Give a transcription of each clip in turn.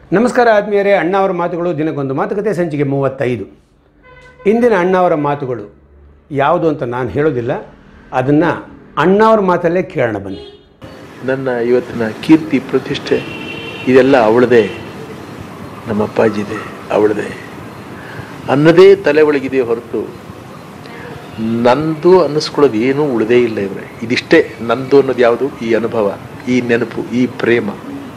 ನಮಸ್ಕಾರ ಆತ್ಮೀಯರೇ ಅಣ್ಣಾವರ ಮಾತುಗಳು ದಿನಕ್ಕೊಂದು ಮಾತುಕತೆ ಸಂಚಿಕೆ ಮೂವತ್ತೈದು ಇಂದಿನ ಅಣ್ಣಾವರ ಮಾತುಗಳು ಯಾವುದು ಅಂತ ನಾನು ಹೇಳೋದಿಲ್ಲ ಅದನ್ನು ಅಣ್ಣಾವರ ಮಾತಲ್ಲೇ ಕೇಳೋಣ ಬನ್ನಿ ನನ್ನ ಇವತ್ತಿನ ಕೀರ್ತಿ ಪ್ರತಿಷ್ಠೆ ಇದೆಲ್ಲ ಅವಳದೇ ನಮ್ಮ ಅಪ್ಪಾಜಿದೆ ಅವಳದೇ ಅನ್ನದೇ ತಲೆ ಒಳಗಿದೆ ಹೊರತು ನಂದು ಅನ್ನಿಸ್ಕೊಳ್ಳೋದು ಏನೂ ಉಳಿದೇ ಇಲ್ಲ ಇವರೇ ಇದಿಷ್ಟೇ ನಂದು ಅನ್ನೋದು ಯಾವುದು ಈ ಅನುಭವ ಈ ನೆನಪು ಈ ಪ್ರೇಮ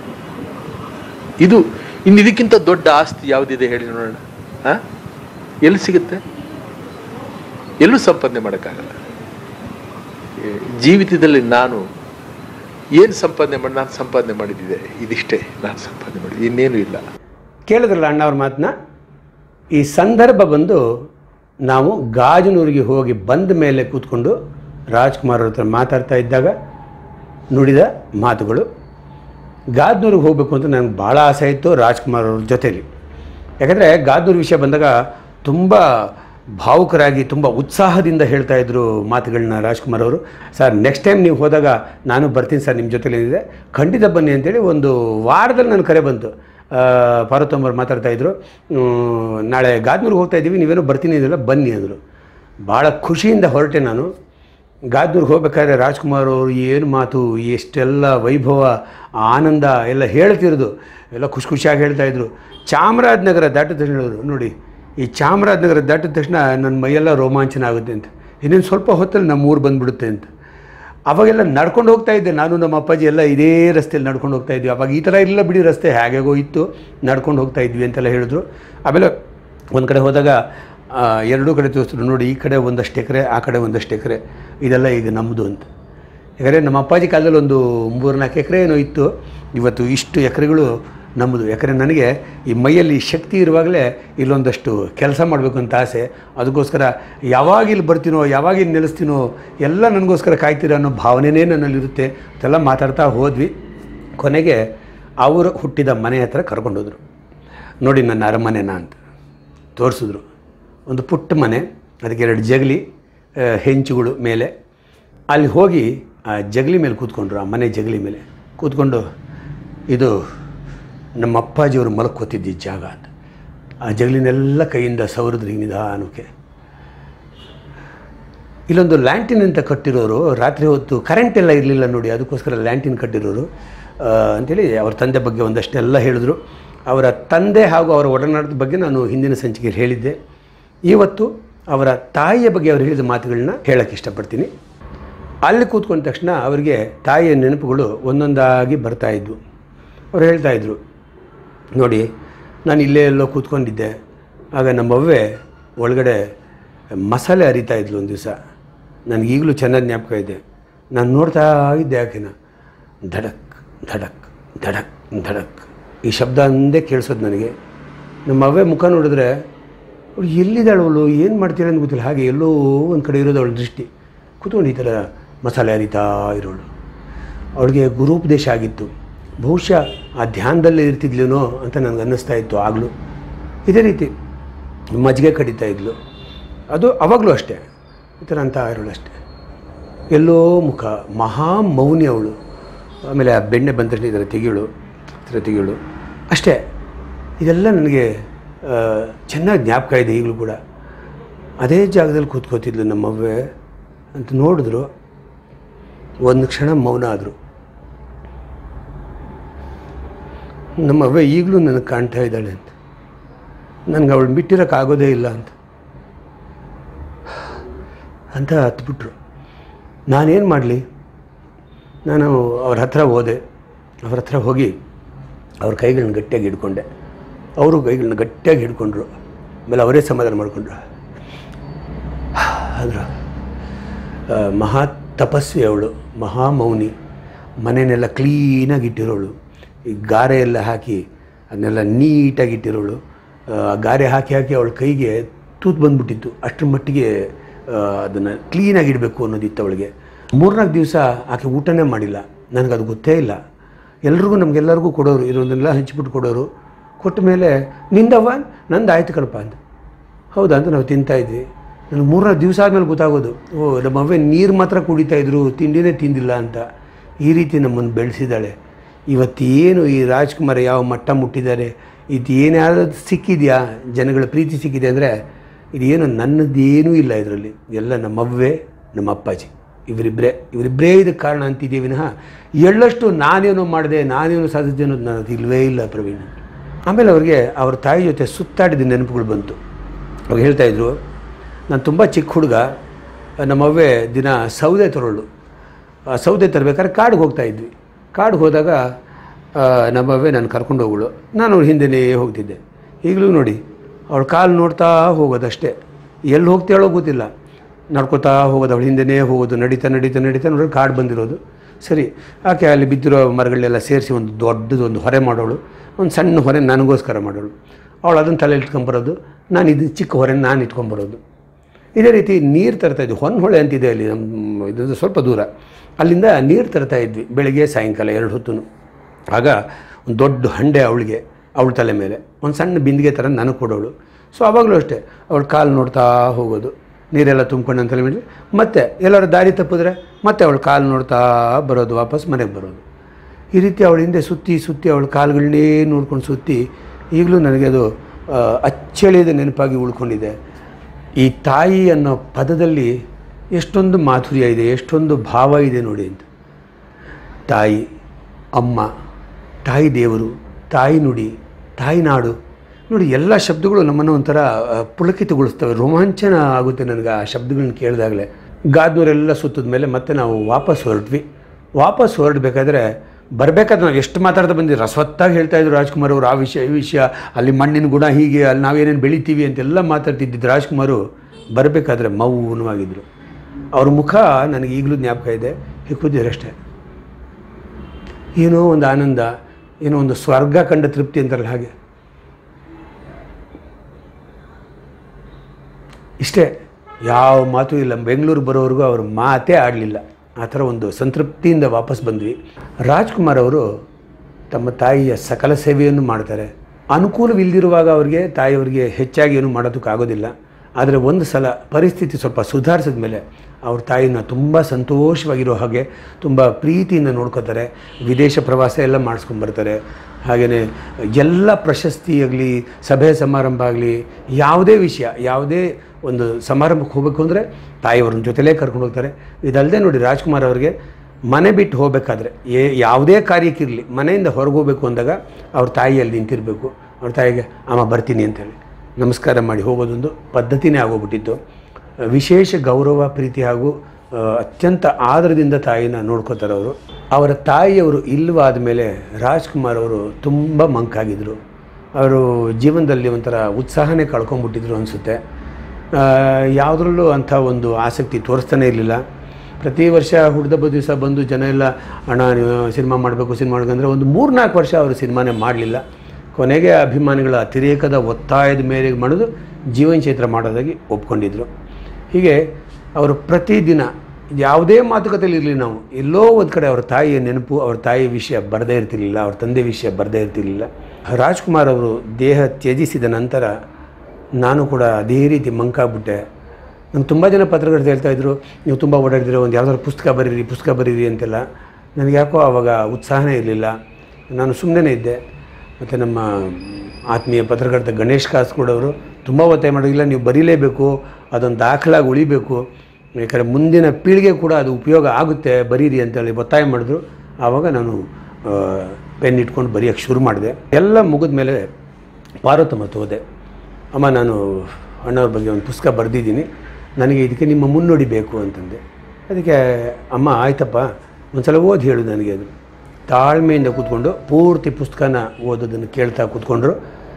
ಇದು ಇನ್ನು ಇದಕ್ಕಿಂತ ದೊಡ್ಡ ಆಸ್ತಿ ಯಾವುದಿದೆ ಹೇಳಿ ನೋಡೋಣ ಆ ಎಲ್ಲಿ ಸಿಗುತ್ತೆ ಎಲ್ಲೂ ಸಂಪಾದನೆ ಮಾಡೋಕ್ಕಾಗಲ್ಲ ಏ, ಜೀವಿತದಲ್ಲಿ ನಾನು ಏನು ಸಂಪಾದನೆ ಮಾಡಿ ನಾನು ಸಂಪಾದನೆ ಮಾಡಿದ್ದಿದೆ ಇದಿಷ್ಟೇ ನಾನು ಸಂಪಾದನೆ ಮಾಡಿದ್ದು ಇನ್ನೇನು ಇಲ್ಲ ಕೇಳಿದ್ರಲ್ಲ ಅಣ್ಣವ್ರ ಮಾತನ್ನ ಈ ಸಂದರ್ಭ ಬಂದು ನಾವು ಗಾಜನೂರಿಗೆ ಹೋಗಿ ಬಂದ ಮೇಲೆ ಕೂತ್ಕೊಂಡು ರಾಜ್ಕುಮಾರ್ ಅವ್ರ ಹತ್ರ ಮಾತಾಡ್ತಾ ಇದ್ದಾಗ ನುಡಿದ ಮಾತುಗಳು ಗಾದ್ನೂರಿಗೆ ಹೋಗಬೇಕು ಅಂತ ನನಗೆ ಭಾಳ ಆಸೆ ಇತ್ತು ರಾಜ್ಕುಮಾರ್ ಅವ್ರ ಜೊತೇಲಿ ಯಾಕಂದರೆ ಗಾದ್ನೂರು ವಿಷಯ ಬಂದಾಗ ತುಂಬ ಭಾವುಕರಾಗಿ ತುಂಬ ಉತ್ಸಾಹದಿಂದ ಹೇಳ್ತಾ ಇದ್ರು ಮಾತುಗಳನ್ನ ರಾಜ್ಕುಮಾರ್ ಅವರು ಸರ್ ನೆಕ್ಸ್ಟ್ ಟೈಮ್ ನೀವು ಹೋದಾಗ ನಾನು ಬರ್ತೀನಿ ಸರ್ ನಿಮ್ಮ ಜೊತೆಲಿ ಏನಿದೆ ಖಂಡಿತ ಬನ್ನಿ ಅಂತೇಳಿ ಒಂದು ವಾರದಲ್ಲಿ ನನ್ನ ಕರೆ ಬಂತು ಆ, ಪಾರ್ವತಮ್ಮ ಅವ್ರು ಮಾತಾಡ್ತಾ ಇದ್ರು "ಹ್ಮ್, ನಾಳೆ ಗಾದ್ನೂರಿಗೆ ಹೋಗ್ತಾ ಇದ್ದೀವಿ ನೀವೇನೋ ಬರ್ತೀನಿ ಇದೆಲ್ಲ ಬನ್ನಿ ಅಂದರು ಭಾಳ ಖುಷಿಯಿಂದ ಹೊರಟೆ ನಾನು ಗಾದ್ನೂರಿಗೆ ಹೋಗ್ಬೇಕಾದ್ರೆ ರಾಜ್ಕುಮಾರ್ ಅವರು ಏನು ಮಾತು ಎಷ್ಟೆಲ್ಲ ವೈಭವ ಆನಂದ ಎಲ್ಲ ಹೇಳ್ತಿರೋದು ಎಲ್ಲ ಖುಷಿ ಖುಷಿಯಾಗಿ ಹೇಳ್ತಾಯಿದ್ರು ಚಾಮರಾಜನಗರ ದಾಟಿದ ತಕ್ಷಣ ಹೇಳಿದ್ರು ನೋಡಿ ಈ ಚಾಮರಾಜನಗರ ದಾಟಿದ ತಕ್ಷಣ ನನ್ನ ಮೈಯೆಲ್ಲ ರೋಮಾಂಚನ ಆಗುತ್ತೆ ಅಂತ ಇನ್ನೇನು ಸ್ವಲ್ಪ ಹೊತ್ತಲ್ಲಿ ನಮ್ಮ ಊರು ಬಂದುಬಿಡುತ್ತೆ ಅಂತ ಅವಾಗೆಲ್ಲ ನಡ್ಕೊಂಡು ಹೋಗ್ತಾ ಇದ್ದೆ ನಾನು ನಮ್ಮ ಅಪ್ಪಾಜಿ ಎಲ್ಲ ಇದೇ ರಸ್ತೆಯಲ್ಲಿ ನಡ್ಕೊಂಡು ಹೋಗ್ತಾ ಇದ್ವಿ ಅವಾಗ ಈ ಥರ ಇಲ್ಲ ಬಿಡಿ ರಸ್ತೆ ಹೇಗೇಗೋ ಇತ್ತು ನಡ್ಕೊಂಡು ಹೋಗ್ತಾ ಇದ್ವಿ ಅಂತೆಲ್ಲ ಹೇಳಿದ್ರು ಆಮೇಲೆ ಒಂದು ಕಡೆ ಹೋದಾಗ ಆ, ಎರಡೂ ಕಡೆ ತೋರಿಸಿದ್ರು ನೋಡಿ ಈ ಕಡೆ ಒಂದಷ್ಟು ಎಕರೆ ಆ ಕಡೆ ಒಂದಷ್ಟು ಎಕರೆ ಇದೆಲ್ಲ ಈಗ ನಮ್ಮದು ಅಂತ ಯಾಕಂದರೆ ನಮ್ಮ ಅಪ್ಪಾಜಿ ಕಾಲದಲ್ಲಿ ಒಂದು ಮೂರ್ನಾಲ್ಕು ಎಕರೆ ಏನೋ ಇತ್ತು ಇವತ್ತು ಇಷ್ಟು ಎಕರೆಗಳು ನಮ್ಮದು ಯಾಕಂದರೆ ನನಗೆ ಈ ಮೈಯಲ್ಲಿ ಶಕ್ತಿ ಇರುವಾಗಲೇ ಇಲ್ಲೊಂದಷ್ಟು ಕೆಲಸ ಮಾಡಬೇಕು ಅಂತ ಆಸೆ ಅದಕ್ಕೋಸ್ಕರ ಯಾವಾಗ ಇಲ್ಲಿ ಬರ್ತೀನೋ ಯಾವಾಗ ಇಲ್ಲಿ ನೆಲೆಸ್ತೀನೋ ಎಲ್ಲ ನನಗೋಸ್ಕರ ಕಾಯ್ತೀರ ಅನ್ನೋ ಭಾವನೆನೇ ನನ್ನಲ್ಲಿರುತ್ತೆ ಅಂತೆಲ್ಲ ಮಾತಾಡ್ತಾ ಹೋದ್ವಿ ಕೊನೆಗೆ ಅವರು ಹುಟ್ಟಿದ ಮನೆ ಹತ್ರ ಕರ್ಕೊಂಡೋದ್ರು ನೋಡಿ ನನ್ನ ಅರಮನೆನ ಅಂತ ತೋರಿಸಿದ್ರು ಒಂದು ಪುಟ್ಟ ಮನೆ ಅದಕ್ಕೆ ಎರಡು ಜಗಲಿ ಆ, ಹೆಂಚುಗಳು ಮೇಲೆ ಅಲ್ಲಿ ಹೋಗಿ ಆ ಜಗಲಿ ಮೇಲೆ ಕೂತ್ಕೊಂಡ್ರು ಆ ಮನೆ ಜಗಲಿ ಮೇಲೆ ಕೂತ್ಕೊಂಡು ಇದು ನಮ್ಮ ಅಪ್ಪಾಜಿಯವರು ಮಲ್ಕೋತಿದ್ದ ಜಾಗ ಅಂತ ಆ ಜಗಲಿನೆಲ್ಲ ಕೈಯಿಂದ ಸವರಿದ್ರು ಹಿಂಗೆ ನಿಧಾನಕ್ಕೆ ಇಲ್ಲೊಂದು ಲ್ಯಾಂಟಿನ್ ಅಂತ ಕಟ್ಟಿರೋರು ರಾತ್ರಿ ಹೊತ್ತು ಕರೆಂಟ್ ಎಲ್ಲ ಇರಲಿಲ್ಲ ನೋಡಿ ಅದಕ್ಕೋಸ್ಕರ ಲ್ಯಾಂಟಿನ್ ಕಟ್ಟಿರೋರು ಆ, ಅಂಥೇಳಿ ಅವ್ರ ತಂದೆ ಬಗ್ಗೆ ಒಂದಷ್ಟೆಲ್ಲ ಹೇಳಿದ್ರು ಅವರ ತಂದೆ ಹಾಗೂ ಅವರ ಒಡನಾಟದ ಬಗ್ಗೆ ನಾನು ಹಿಂದಿನ ಸಂಚಿಕೆಯಲ್ಲಿ ಹೇಳಿದ್ದೆ ಇವತ್ತು ಅವರ ತಾಯಿಯ ಬಗ್ಗೆ ಅವರು ಹೇಳಿದ ಮಾತುಗಳನ್ನ ಹೇಳೋಕ್ಕೆ ಇಷ್ಟಪಡ್ತೀನಿ ಅಲ್ಲಿ ಕೂತ್ಕೊಂಡ ತಕ್ಷಣ ಅವರಿಗೆ ತಾಯಿಯ ನೆನಪುಗಳು ಒಂದೊಂದಾಗಿ ಬರ್ತಾ ಇದ್ವು ಅವ್ರು ಹೇಳ್ತಾ ಇದ್ರು ನೋಡಿ ನಾನು ಇಲ್ಲೇ ಎಲ್ಲೋ ಕೂತ್ಕೊಂಡಿದ್ದೆ ಆಗ ನಮ್ಮವ್ವೆ ಒಳಗಡೆ ಮಸಾಲೆ ಅರಿತಾ ಇದ್ಲು ಒಂದು ದಿವಸ ನನಗೆ ಈಗಲೂ ಚೆನ್ನಾಗಿ ಜ್ಞಾಪಕ ಇದೆ ನಾನು ನೋಡ್ತಾ ಇದ್ದೆ ಆಕೆನ ಧಡಕ್ ಧಡಕ್ ಧಡಕ್ ಧಡಕ್ ಈ ಶಬ್ದ ಅಂದೇ ಕೇಳಿಸೋದು ನನಗೆ ನಮ್ಮ ಅವ್ವೆ ಮುಖ ನೋಡಿದ್ರೆ ಅವಳು ಎಲ್ಲಿದ್ದಾಳು ಅವಳು ಏನು ಮಾಡ್ತೀರ ಅಂತ ಗೊತ್ತಿಲ್ಲ ಹಾಗೆ ಎಲ್ಲೋ ಒಂದು ಕಡೆ ಇರೋದು ಅವಳ ದೃಷ್ಟಿ ಕೂತ್ಕೊಂಡು ಈ ಥರ ಮಸಾಲೆ ಅರಿತಾ ಇರೋಳು ಅವಳಿಗೆ ಗುರುಪದೇಶ ಆಗಿತ್ತು ಬಹುಶಃ ಆ ಧ್ಯಾನದಲ್ಲೇ ಇರ್ತಿದ್ಲೇನೋ ಅಂತ ನನಗೆ ಅನ್ನಿಸ್ತಾ ಇತ್ತು ಆಗಲೂ ಇದೇ ರೀತಿ ಮಜ್ಜಿಗೆ ಕಡಿತಾ ಇದ್ಲು ಅದು ಅವಾಗಲೂ ಅಷ್ಟೇ ಈ ಥರ ಅಂತ ಇರೋಳು ಅಷ್ಟೇ ಎಲ್ಲೋ ಮುಖ ಮಹಾ ಮೌನಿ ಅವಳು ಆಮೇಲೆ ಆ ಬೆಣ್ಣೆ ಬಂದ ತಕ್ಷಣ ಈ ಥರ ತೆಗಿಯೋಳು ಈ ಥರ ತೆಗಿಯೋಳು ಅಷ್ಟೇ ಇದೆಲ್ಲ ನನಗೆ ಆ, ಚೆನ್ನಾಗಿ ಜ್ಞಾಪಕ ಇದೆ ಈಗಲೂ ಕೂಡ ಅದೇ ಜಾಗದಲ್ಲಿ ಕೂತ್ಕೋತಿದ್ಲು ನಮ್ಮವ್ವೆ ಅಂತ ನೋಡಿದ್ರು ಒಂದು ಕ್ಷಣ ಮೌನ ಆದರು ನಮ್ಮವ್ವೆ ಈಗಲೂ ನನಗೆ ಕಾಣ್ತಾ ಇದ್ದಾಳೆ ಅಂತ ನನಗೆ ಅವಳು ಬಿಟ್ಟಿರೋಕ್ಕಾಗೋದೇ ಇಲ್ಲ ಅಂತ ಅಂತ ಹತ್ಬಿಟ್ರು ನಾನೇನು ಮಾಡಲಿ ನಾನು ಅವ್ರ ಹತ್ರ ಹೋದೆ ಅವ್ರ ಹತ್ರ ಹೋಗಿ ಅವ್ರ ಕೈಗಳನ್ನ ಗಟ್ಟಿಯಾಗಿ ಹಿಡ್ಕೊಂಡೆ ಅವರು ಕೈಗಳನ್ನ ಗಟ್ಟಿಯಾಗಿ ಹಿಡ್ಕೊಂಡ್ರು ಆಮೇಲೆ ಅವರೇ ಸಮಾಧಾನ ಮಾಡಿಕೊಂಡ್ರು ಆದರು ಮಹಾ ತಪಸ್ವಿ ಅವಳು ಮಹಾಮೌನಿ ಮನೆಯನ್ನೆಲ್ಲ ಕ್ಲೀನಾಗಿ ಇಟ್ಟಿರೋಳು ಈ ಗಾರೆ ಎಲ್ಲ ಹಾಕಿ ಅದನ್ನೆಲ್ಲ ನೀಟಾಗಿ ಇಟ್ಟಿರೋಳು ಆ, ಗಾರೆ ಹಾಕಿ ಹಾಕಿ ಅವಳ ಕೈಗೆ ತೂತು ಬಂದ್ಬಿಟ್ಟಿತ್ತು ಅಷ್ಟರ ಮಟ್ಟಿಗೆ ಅದನ್ನು ಕ್ಲೀನಾಗಿ ಇಡಬೇಕು ಅನ್ನೋದಿತ್ತು ಅವಳಿಗೆ ಮೂರ್ನಾಲ್ಕು ದಿವಸ ಆಕೆ ಊಟನೇ ಮಾಡಿಲ್ಲ ನನಗದು ಗೊತ್ತೇ ಇಲ್ಲ ಎಲ್ರಿಗೂ ನಮಗೆಲ್ಲರಿಗೂ ಕೊಡೋರು ಇರೋದನ್ನೆಲ್ಲ ಹಂಚಿಬಿಟ್ಟು ಕೊಡೋರು ಕೊಟ್ಟ ಮೇಲೆ ನಿಂದವ್ವ ನಂದು ಆಯ್ತು ಕಣಪ್ಪ ಅಂತ ಹೌದಾ ಅಂತ ನಾವು ತಿಂತಾ ಇದ್ವಿ ನನಗೆ ಮೂರ್ನಾಲ್ಕು ದಿವಸ ಆದಮೇಲೆ ಗೊತ್ತಾಗೋದು ಓ ನಮ್ಮ ಅವ್ವೆ ನೀರು ಮಾತ್ರ ಕುಡಿತಾ ಇದ್ರು ತಿಂಡಿನೇ ತಿಂದಿಲ್ಲ ಅಂತ ಈ ರೀತಿ ನಮ್ಮನ್ನು ಬೆಳೆಸಿದ್ದಾಳೆ ಇವತ್ತೇನು ಈ ರಾಜ್ಕುಮಾರ್ ಯಾವ ಮಟ್ಟ ಮುಟ್ಟಿದ್ದಾರೆ ಇದು ಏನಾದರೂ ಸಿಕ್ಕಿದೆಯಾ ಜನಗಳ ಪ್ರೀತಿ ಸಿಕ್ಕಿದೆ ಅಂದರೆ ಇದೇನು ನನ್ನದೇನೂ ಇಲ್ಲ ಇದರಲ್ಲಿ ಎಲ್ಲ ನಮ್ಮವ್ವೇ ನಮ್ಮ ಅಪ್ಪಾಜಿ ಇವರಿಬ್ಬರೇ ಇವರಿಬ್ಬರೇ ಇದಕ್ಕೆ ಕಾರಣ ಅಂತಿದ್ದೀವಿ ವಿನಃ ಎಳ್ಳಷ್ಟು ನಾನೇನು ಮಾಡಿದೆ ನಾನೇನು ಸಾಧಿಸಿದೆ ಅನ್ನೋದು ನನಗೆ ಇಲ್ಲವೇ ಇಲ್ಲ ಪ್ರವೀಣ್ ಆಮೇಲೆ ಅವ್ರಿಗೆ ಅವ್ರ ತಾಯಿ ಜೊತೆ ಸುತ್ತಾಡಿದ ನೆನಪುಗಳು ಬಂತು ಅವಾಗ ಹೇಳ್ತಾಯಿದ್ರು ನಾನು ತುಂಬ ಚಿಕ್ಕ ಹುಡುಗ ನಮ್ಮವ್ವೆ ದಿನ ಸೌದೆ ತರೋಳು ಆ ಸೌದೆ ತರಬೇಕಾದ್ರೆ ಕಾಡಿಗೆ ಹೋಗ್ತಾ ಇದ್ವಿ ಕಾಡಿಗೆ ಹೋದಾಗ ಆ, ನಮ್ಮವ್ವೆ ನಾನು ಕರ್ಕೊಂಡು ಹೋಗೋಳು ನಾನು ಅವ್ಳ ಹಿಂದೆನೇ ಹೋಗ್ತಿದ್ದೆ ಈಗಲೂ ನೋಡಿ ಅವಳ ಕಾಲು ನೋಡ್ತಾ ಹೋಗೋದಷ್ಟೇ ಎಲ್ಲಿ ಹೋಗ್ತಾಳೋ ಗೊತ್ತಿಲ್ಲ ನಡ್ಕೋತಾ ಹೋಗೋದು ಅವಳ ಹಿಂದೆನೇ ಹೋಗೋದು ನಡೀತಾ ನಡೀತಾ ನಡೀತಾ ನೋಡಿ ಕಾಡು ಬಂದಿರೋದು ಸರಿ ಆಕೆ ಅಲ್ಲಿ ಬಿದ್ದಿರೋ ಮರಗಳನ್ನೆಲ್ಲ ಸೇರಿಸಿ ಒಂದು ದೊಡ್ಡದು ಒಂದು ಹೊರೆ ಮಾಡೋಳು ಒಂದು ಸಣ್ಣ ಹೊರೆ ನನಗೋಸ್ಕರ ಮಾಡೋಳು ಅವಳು ಅದನ್ನು ತಲೆ ಇಟ್ಕೊಂಬರೋದು ನಾನು ಇದು ಚಿಕ್ಕ ಹೊರೆ ನಾನು ಇಟ್ಕೊಂಬರೋದು ಇದೇ ರೀತಿ ನೀರು ತರ್ತಾ ಇದ್ವಿ ಹೊನ್ಹೊಳೆ ಅಂತಿದೆ ಅಲ್ಲಿ ನಮ್ಮ ಇದು ಸ್ವಲ್ಪ ದೂರ ಅಲ್ಲಿಂದ ನೀರು ತರ್ತಾ ಇದ್ವಿ ಬೆಳಿಗ್ಗೆ ಸಾಯಂಕಾಲ ಎರಡು ಹೊತ್ತು ಆಗ ಒಂದು ದೊಡ್ಡ ಹಂಡೆ ಅವಳಿಗೆ ಅವಳ ತಲೆ ಮೇಲೆ ಒಂದು ಸಣ್ಣ ಬಿಂದಿಗೆ ಥರ ನನಗೆ ಕೊಡೋಳು ಸೊ ಆವಾಗಲೂ ಅಷ್ಟೇ ಅವಳು ಕಾಲು ನೋಡ್ತಾ ಹೋಗೋದು ನೀರೆಲ್ಲ ತುಂಬ್ಕೊಂಡು ನನ್ನ ತಲೆ ಮೇಲೆ ಮತ್ತೆ ಎಲ್ಲರೂ ದಾರಿ ತಪ್ಪಿದ್ರೆ ಮತ್ತೆ ಅವಳು ಕಾಲು ನೋಡ್ತಾ ಬರೋದು ವಾಪಸ್ ಮನೆಗೆ ಬರೋದು ಈ ರೀತಿ ಅವಳ ಹಿಂದೆ ಸುತ್ತಿ ಸುತ್ತಿ ಅವಳ ಕಾಲುಗಳನ್ನೇ ನೋಡ್ಕೊಂಡು ಸುತ್ತಿ ಈಗಲೂ ನನಗೆ ಅದು ಆ, ಅಚ್ಚಳಿಯದ ನೆನಪಾಗಿ ಉಳ್ಕೊಂಡಿದೆ ಈ ತಾಯಿ ಅನ್ನೋ ಪದದಲ್ಲಿ ಎಷ್ಟೊಂದು ಮಾಧುರ್ಯ ಇದೆ ಎಷ್ಟೊಂದು ಭಾವ ಇದೆ ನೋಡಿ ಅಂತ ತಾಯಿ ಅಮ್ಮ ತಾಯಿ ದೇವರು ತಾಯಿ ನುಡಿ ತಾಯಿ ನಾಡು ನೋಡಿ ಎಲ್ಲ ಶಬ್ದಗಳು ನಮ್ಮನ್ನು ಒಂಥರ ಆ, ಪುಳಕಿತಗೊಳಿಸ್ತವೆ ರೋಮಾಂಚನ ಆಗುತ್ತೆ ನನಗೆ ಆ ಶಬ್ದಗಳನ್ನ ಕೇಳಿದಾಗಲೇ ಗಾದ್ನೂರೆಲ್ಲ ಸುತ್ತಿದ ಮೇಲೆ ಮತ್ತೆ ನಾವು ವಾಪಸ್ ಹೊರಟ್ವಿ ವಾಪಸ್ ಹೊರಡಬೇಕಾದ್ರೆ ಬರಬೇಕಾದ್ರೆ ನಾವು ಎಷ್ಟು ಮಾತಾಡ್ತಾ ಬಂದ್ವಿ ರಸವತ್ತಾಗಿ ಹೇಳ್ತಾ ಇದ್ರು ರಾಜ್ಕುಮಾರ್ ಅವರು ಆ ವಿಷಯ ಈ ವಿಷಯ ಅಲ್ಲಿ ಮಣ್ಣಿನ ಗುಣ ಹೀಗೆ ಅಲ್ಲಿ ನಾವೇನೇನು ಬೆಳಿತೀವಿ ಅಂತೆಲ್ಲ ಮಾತಾಡ್ತಿದ್ದಿದ್ದು ರಾಜ್ಕುಮಾರು ಬರಬೇಕಾದ್ರೆ ಮೌನವಾಗಿದ್ದರು ಅವ್ರ ಮುಖ ನನಗೆ ಈಗಲೂ ಜ್ಞಾಪಕ ಇದೆ ಹಿಕ್ಕುದಿರಷ್ಟೇ ಏನೋ ಒಂದು ಆನಂದ ಏನೋ ಒಂದು ಸ್ವರ್ಗ ಕಂಡ ತೃಪ್ತಿ ಅಂತಾರಲ್ಲ ಹಾಗೆ ಇಷ್ಟೇ ಯಾವ ಮಾತು ಇಲ್ಲ ಬೆಂಗಳೂರು ಬರೋವರೆಗೂ ಅವ್ರ ಮಾತೇ ಆಡಲಿಲ್ಲ ಆ ಥರ ಒಂದು ಸಂತೃಪ್ತಿಯಿಂದ ವಾಪಸ್ ಬಂದ್ವಿ ರಾಜ್ಕುಮಾರ್ ಅವರು ತಮ್ಮ ತಾಯಿಯ ಸಕಲ ಸೇವೆಯನ್ನು ಮಾಡ್ತಾರೆ ಅನುಕೂಲವಿಲ್ಲದಿರುವಾಗ ಅವರಿಗೆ ತಾಯಿಯವರಿಗೆ ಹೆಚ್ಚಾಗಿ ಏನು ಮಾಡೋದಕ್ಕಾಗೋದಿಲ್ಲ ಆದರೆ ಒಂದು ಸಲ ಪರಿಸ್ಥಿತಿ ಸ್ವಲ್ಪ ಸುಧಾರಿಸಿದ ಮೇಲೆ ಅವ್ರ ತಾಯಿನ ತುಂಬ ಸಂತೋಷವಾಗಿರೋ ಹಾಗೆ ತುಂಬ ಪ್ರೀತಿಯಿಂದ ನೋಡ್ಕೋತಾರೆ ವಿದೇಶ ಪ್ರವಾಸ ಎಲ್ಲ ಮಾಡಿಸ್ಕೊಂಬರ್ತಾರೆ ಹಾಗೆಯೇ ಎಲ್ಲ ಪ್ರಶಸ್ತಿ ಆಗಲಿ ಸಭೆ ಸಮಾರಂಭ ಆಗಲಿ ಯಾವುದೇ ವಿಷಯ ಯಾವುದೇ ಒಂದು ಸಮಾರಂಭಕ್ಕೆ ಹೋಗಬೇಕು ಅಂದರೆ ತಾಯಿಯವ್ರನ್ನ ಜೊತೆಲೇ ಕರ್ಕೊಂಡು ಹೋಗ್ತಾರೆ ಇದಲ್ಲದೆ ನೋಡಿ ರಾಜ್ಕುಮಾರ್ ಅವರಿಗೆ ಮನೆ ಬಿಟ್ಟು ಹೋಗಬೇಕಾದ್ರೆ ಏ ಯಾವುದೇ ಕಾರ್ಯಕ್ಕಿರಲಿ ಮನೆಯಿಂದ ಹೊರಗೆ ಹೋಗಬೇಕು ಅಂದಾಗ ಅವ್ರ ತಾಯಿಯಲ್ಲಿ ನಿಂತಿರಬೇಕು ಅವ್ರ ತಾಯಿಗೆ ಅಮ್ಮ ಬರ್ತೀನಿ ಅಂತೇಳಿ ನಮಸ್ಕಾರ ಮಾಡಿ ಹೋಗೋದೊಂದು ಪದ್ಧತಿನೇ ಆಗೋಗ್ಬಿಟ್ಟಿತ್ತು ವಿಶೇಷ ಗೌರವ ಪ್ರೀತಿ ಹಾಗೂ ಆ, ಅತ್ಯಂತ ಆದರದಿಂದ ತಾಯಿನ ನೋಡ್ಕೋತಾರೆ ಅವರು ಅವರ ತಾಯಿಯವರು ಇಲ್ಲವಾದ ಮೇಲೆ ರಾಜ್ಕುಮಾರ್ ಅವರು ತುಂಬ ಮಂಕಾಗಿದ್ದರು ಅವರು ಜೀವನದಲ್ಲಿ ಒಂಥರ ಉತ್ಸಾಹನೇ ಕಳ್ಕೊಂಡ್ಬಿಟ್ಟಿದ್ರು ಅನಿಸುತ್ತೆ ಯಾವುದ್ರಲ್ಲೂ ಅಂಥ ಒಂದು ಆಸಕ್ತಿ ತೋರಿಸ್ತಾನೆ ಇರಲಿಲ್ಲ ಪ್ರತಿ ವರ್ಷ ಹುಡ್ದಬ್ಬ ದಿವಸ ಬಂದು ಜನ ಎಲ್ಲ ಅಣ್ಣ ನೀವು ಸಿನಿಮಾ ಮಾಡಬೇಕು ಸಿನಿಮಾ ಮಾಡಬೇಕಂದ್ರೆ ಒಂದು ಮೂರ್ನಾಲ್ಕು ವರ್ಷ ಅವರು ಸಿನಿಮಾನೇ ಮಾಡಲಿಲ್ಲ ಕೊನೆಗೆ ಅಭಿಮಾನಿಗಳ ಅತಿರೇಕದ ಒತ್ತಾಯದ ಮೇರೆಗೆ ಮಾಡೋದು ಜೀವನ ಚೈತ್ರ ಮಾಡೋದಾಗಿ ಒಪ್ಕೊಂಡಿದ್ರು ಹೀಗೆ ಅವರು ಪ್ರತಿದಿನ ಯಾವುದೇ ಮಾತುಕತೆಯಲ್ಲಿ ಇರಲಿ ನಾವು ಎಲ್ಲೋ ಒಂದು ಕಡೆ ಅವ್ರ ತಾಯಿಯ ನೆನಪು ಅವ್ರ ತಾಯಿಯ ವಿಷಯ ಬರದೇ ಇರ್ತಿರ್ಲಿಲ್ಲ ಅವ್ರ ತಂದೆ ವಿಷಯ ಬರದೇ ಇರ್ತಿರ್ಲಿಲ್ಲ ರಾಜ್ಕುಮಾರ್ ಅವರು ದೇಹ ತ್ಯಜಿಸಿದ ನಂತರ ನಾನು ಕೂಡ ಅದೇ ರೀತಿ ಮಂಕಾಗ್ಬಿಟ್ಟೆ ನಂಗೆ ತುಂಬ ಜನ ಪತ್ರಕರ್ತರು ಹೇಳ್ತಾ ಇದ್ರು ನೀವು ತುಂಬ ಓಡಾಡಿದ್ರೆ ಒಂದು ಯಾವ್ದಾದ್ರು ಪುಸ್ತಕ ಬರೀರಿ ಪುಸ್ತಕ ಬರೀರಿ ಅಂತೆಲ್ಲ ನನಗೆ ಯಾಕೋ ಆವಾಗ ಉತ್ಸಾಹನೇ ಇರಲಿಲ್ಲ ನಾನು ಸುಮ್ಮನೆ ಇದ್ದೆ ಮತ್ತು ನಮ್ಮ ಆತ್ಮೀಯ ಪತ್ರಕರ್ತ ಗಣೇಶ್ ಕಾಸ್ಕೋಡ್ ಅವರು ತುಂಬ ಒತ್ತಾಯ ಮಾಡೋದಿಲ್ಲ ನೀವು ಬರೀಲೇಬೇಕು ಅದೊಂದು ದಾಖಲಾಗಿ ಉಳಿಬೇಕು ಯಾಕಂದರೆ ಮುಂದಿನ ಪೀಳಿಗೆ ಕೂಡ ಅದು ಉಪಯೋಗ ಆಗುತ್ತೆ ಬರೀರಿ ಅಂತೇಳಿ ಒತ್ತಾಯ ಮಾಡಿದ್ರು ಆವಾಗ ನಾನು ಪೆನ್ ಇಟ್ಕೊಂಡು ಬರೆಯೋಕ್ಕೆ ಶುರು ಮಾಡಿದೆ ಎಲ್ಲ ಮುಗಿದ ಮೇಲೆ ಪಾರ್ವತಮ್ಮ ಹೋದೆ ಅಮ್ಮ ನಾನು ಅಣ್ಣವ್ರ ಬಗ್ಗೆ ಒಂದು ಪುಸ್ತಕ ಬರೆದಿದ್ದೀನಿ ನನಗೆ ಇದಕ್ಕೆ ನಿಮ್ಮ ಮುನ್ನೋಡಿ ಬೇಕು ಅಂತಂದೆ ಅದಕ್ಕೆ ಅಮ್ಮ ಆಯ್ತಪ್ಪ ಒಂದು ಸಲ ಓದಿ ಹೇಳು ನನಗೆ ಅದು ತಾಳ್ಮೆಯಿಂದ ಕೂತ್ಕೊಂಡು ಪೂರ್ತಿ ಪುಸ್ತಕನ ಓದೋದನ್ನು ಕೇಳ್ತಾ ಕೂತ್ಕೊಂಡ್ರು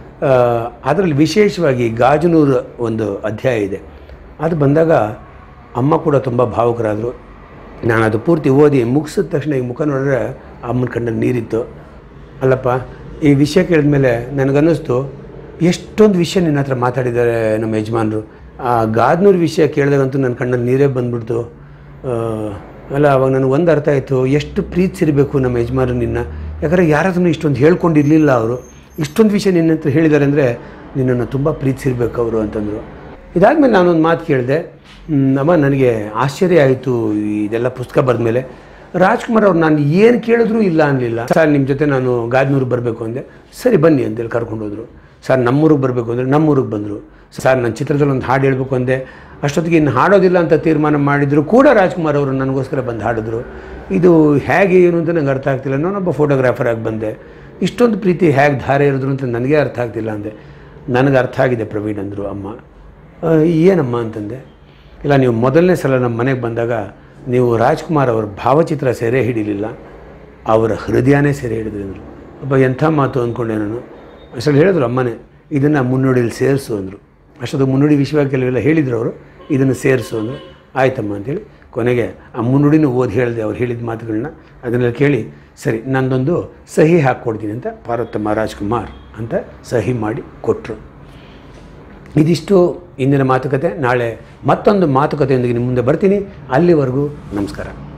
ಅದರಲ್ಲಿ ವಿಶೇಷವಾಗಿ ಗಾಜನೂರು ಒಂದು ಅಧ್ಯಾಯ ಇದೆ ಅದು ಬಂದಾಗ ಅಮ್ಮ ಕೂಡ ತುಂಬ ಭಾವುಕರಾದರು ನಾನು ಅದು ಪೂರ್ತಿ ಓದಿ ಮುಗಿಸಿದ ತಕ್ಷಣ ಈ ಮುಖ ನೋಡಿದ್ರೆ ಅಮ್ಮನ ಕಣ್ಣಲ್ಲಿ ನೀರಿತ್ತು ಅಲ್ಲಪ್ಪ ಈ ವಿಷಯ ಕೇಳಿದ್ಮೇಲೆ ನನಗನ್ನಿಸ್ತು ಎಷ್ಟೊಂದು ವಿಷಯ ನಿನ್ನ ಹತ್ರ ಮಾತಾಡಿದ್ದಾರೆ ನಮ್ಮ ಯಜಮಾನರು ಆ ಗಾದ್ನೂರು ವಿಷಯ ಕೇಳಿದಾಗಂತೂ ನನ್ನ ಕಣ್ಣಲ್ಲಿ ನೀರೇ ಬಂದ್ಬಿಡ್ತು ಆ, ಅಲ್ಲ ಅವಾಗ ನನಗೆ ಒಂದು ಅರ್ಥ ಆಯಿತು ಎಷ್ಟು ಪ್ರೀತಿಸಿರಬೇಕು ನಮ್ಮ ಯಜಮಾನರು ನಿನ್ನ ಯಾಕಂದರೆ ಯಾರಾದ್ರೂ ಇಷ್ಟೊಂದು ಹೇಳ್ಕೊಂಡಿರಲಿಲ್ಲ ಅವರು ಇಷ್ಟೊಂದು ವಿಷಯ ನಿನ್ನ ಹತ್ರ ಹೇಳಿದ್ದಾರೆ ಅಂದರೆ ನಿನ್ನನ್ನು ತುಂಬ ಪ್ರೀತಿಸಿರ್ಬೇಕು ಅವರು ಅಂತಂದರು ಇದಾದಮೇಲೆ ನಾನೊಂದು ಮಾತು ಕೇಳಿದೆ "ಹ್ಮ್, ಅಮ್ಮ ನನಗೆ ಆಶ್ಚರ್ಯ ಆಯಿತು ಇದೆಲ್ಲ ಪುಸ್ತಕ ಬರೆದ್ಮೇಲೆ ರಾಜ್ಕುಮಾರ್ ಅವ್ರು ನಾನು ಏನು ಕೇಳಿದ್ರು ಇಲ್ಲ ಅನ್ನಲಿಲ್ಲ ಸರ್ ನಿಮ್ಮ ಜೊತೆ ನಾನು ಗಾಜನೂರಿಗೆ ಬರಬೇಕು ಅಂದೆ ಸರಿ ಬನ್ನಿ ಅಂತೇಳಿ ಕರ್ಕೊಂಡು ಹೋದರು ಸರ್ ನಮ್ಮೂರಿಗೆ ಬರಬೇಕು ಅಂದರೆ ನಮ್ಮೂರಿಗೆ ಬಂದರು ಸರ್ ನನ್ನ ಚಿತ್ರದಲ್ಲಿ ಒಂದು ಹಾಡು ಹೇಳಬೇಕು ಅಂದೆ ಅಷ್ಟೊತ್ತಿಗೆ ಇನ್ನು ಹಾಡೋದಿಲ್ಲ ಅಂತ ತೀರ್ಮಾನ ಮಾಡಿದ್ರು ಕೂಡ ರಾಜ್ಕುಮಾರ್ ಅವರು ನನಗೋಸ್ಕರ ಬಂದು ಹಾಡಿದ್ರು ಇದು ಹೇಗೆ ಏನು ಅಂತ ನಂಗೆ ಅರ್ಥ ಆಗ್ತಿಲ್ಲ ನಾನೊಬ್ಬ ಫೋಟೋಗ್ರಾಫರ್ ಆಗಿ ಬಂದೆ ಇಷ್ಟೊಂದು ಪ್ರೀತಿ ಹೇಗೆ ಧಾರೆ ಇರಿದ್ರು ಅಂತ ನನಗೆ ಅರ್ಥ ಆಗ್ತಿಲ್ಲ ಅಂದೆ ನನಗೆ ಅರ್ಥ ಆಗಿದೆ ಪ್ರವೀಣ್ ಅಂದರು ಅಮ್ಮ "ಆ, ಏನಮ್ಮ ಅಂತಂದೆ ಇಲ್ಲ ನೀವು ಮೊದಲನೇ ಸಲ ನಮ್ಮ ಮನೆಗೆ ಬಂದಾಗ ನೀವು ರಾಜ್ಕುಮಾರ್ ಅವ್ರ ಭಾವಚಿತ್ರ ಸೆರೆ ಹಿಡಿಲಿಲ್ಲ ಅವರ ಹೃದಯನೇ ಸೆರೆ ಹಿಡಿದ್ರಿ ಅಂದರು ಒಬ್ಬ ಎಂಥ ಮಾತು ಅಂದ್ಕೊಂಡೆ ನಾನು ಅಷ್ಟರಲ್ಲಿ ಹೇಳಿದ್ರು ಅಮ್ಮನೇ ಇದನ್ನು ಮುನ್ನುಡಿಯಲ್ಲಿ ಸೇರಿಸು ಅಂದರು ಅಷ್ಟೊಂದು ಮುನ್ನುಡಿ ವಿಷಯವಾಗಿ ಕೆಲವೆಲ್ಲ ಹೇಳಿದ್ರು ಅವರು ಇದನ್ನು ಸೇರಿಸು ಅಂದರು ಆಯ್ತಮ್ಮ ಅಂತೇಳಿ ಕೊನೆಗೆ ಆ ಮುನ್ನುಡಿನೂ ಓದಿ ಹೇಳಿದೆ ಅವ್ರು ಹೇಳಿದ ಮಾತುಗಳನ್ನ ಅದನ್ನೆಲ್ಲ ಕೇಳಿ ಸರಿ ನಂದೊಂದು ಸಹಿ ಹಾಕ್ಕೊಡ್ತೀನಿ ಅಂತ ಪಾರ್ವತಮ್ಮ ರಾಜ್ಕುಮಾರ್ ಅಂತ ಸಹಿ ಮಾಡಿ ಕೊಟ್ಟರು ಇದಿಷ್ಟು ಇಂದಿನ ಮಾತುಕತೆ ನಾಳೆ ಮತ್ತೊಂದು ಮಾತುಕತೆಯೊಂದಿಗೆ ನಿಮ್ಮ ಮುಂದೆ ಬರ್ತೀನಿ ಅಲ್ಲಿವರೆಗೂ ನಮಸ್ಕಾರ